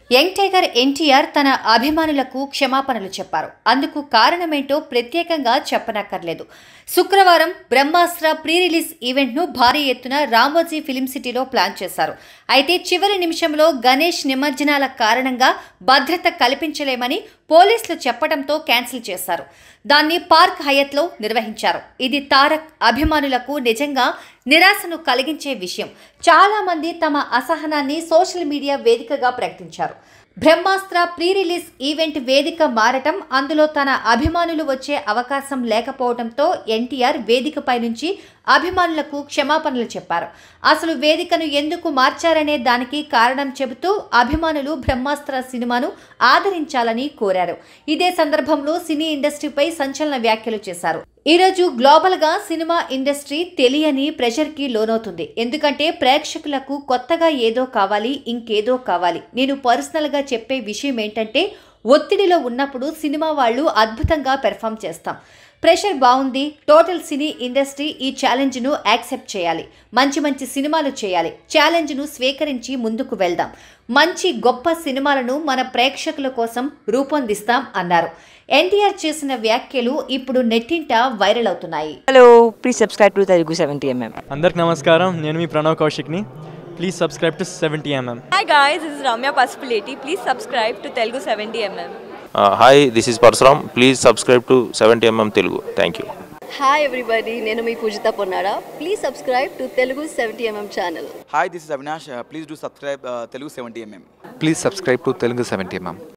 Young tiger NTR తన అభిమానులకు క్షమాపణలు చెప్పారు అందుకు కారణమేంటో ప్రత్యేకంగా చెప్పనక్కర్లేదు శుక్రవారం బ్రహ్మాస్త్ర ప్రీ రిలీజ్ ఈవెంట్ను భారీ ఎత్తున రామోజీ ఫిలిం సిటీలో ప్లాన్ చేశారు అయితే చివరి నిమిషంలో గణేష్ నిమజ్జనాల కారణంగా భద్రత కల్పించలేమని పోలీసులు చెప్పడంతో క్యాన్సిల్ చేశారు దాన్ని పార్క్ హయత్లో నిర్వహించారు ఇది తారక్ అభిమానులకు నిజంగా నిరాశను కలిగించే విషయం చాలా మంది తమ అసహనాన్ని సోషల్ మీడియా వేదికగా ప్రకటించారు బ్రహ్మాస్త్ర ప్రీ రిలీజ్ ఈవెంట్ వేదిక మారటం అందులో తన అభిమానులు వచ్చే అవకాశం లేకపోవడంతో ఎన్టీఆర్ వేదికపై నుంచి అభిమానులకు క్షమాపణలు చెప్పారు అసలు వేదికను ఎందుకు మార్చారనే దానికి కారణం చెబుతూ అభిమానులు బ్రహ్మాస్త్ర సినిమాను ఆదరించాలని కోరారు ఇదే సందర్భంలో సినీ ఇండస్ట్రీపై సంచలన వ్యాఖ్యలు చేశారు ఈరోజు గ్లోబల్ గా సినిమా ఇండస్ట్రీ తెలియని ప్రెషర్ కి లోనవుతుంది ఎందుకంటే ప్రేక్షకులకు కొత్తగా ఏదో కావాలి ఇంకేదో కావాలి నేను పర్సనల్ గా చెప్పే విషయం ఏంటంటే ఒత్తిడిలో ఉన్నప్పుడు సినిమా వాళ్ళు అద్భుతంగా పెర్ఫామ్ చేస్తాం ప్రెషర్ బాగుంది టోటల్ సినీ ఇండస్ట్రీ ఈ ఛాలెంజ్ను యాక్సెప్ట్ చేయాలి మంచి మంచి సినిమాలు చేయాలి ఛాలెంజ్ను స్వీకరించి ముందుకు వెళ్దాం మంచి గొప్ప సినిమాలను మన ప్రేక్షకుల కోసం రూపొందిస్తాం అన్నారు ఎన్టీఆర్ చేసిన వ్యాఖ్యలు ఇప్పుడు నెట్టింట వైరల్ అవుతున్నాయి hello please subscribe to Telugu seventy MM అందరికి నమస్కారం నేను మీ ప్రణవ్ కౌశిక్ని please subscribe to seventy MM Hi guys, this is Ramya Pasupuleti. Please subscribe to Telugu 70mm. Hi this is Parashuram please subscribe to seventy MM Telugu thank you hi everybody నేను మీ Poojitha Ponnada please subscribe to Telugu seventy MM channel Hi, this is Avinash. Uh, please do subscribe uh, Telugu 70mm. Please subscribe to Telugu 70 mm.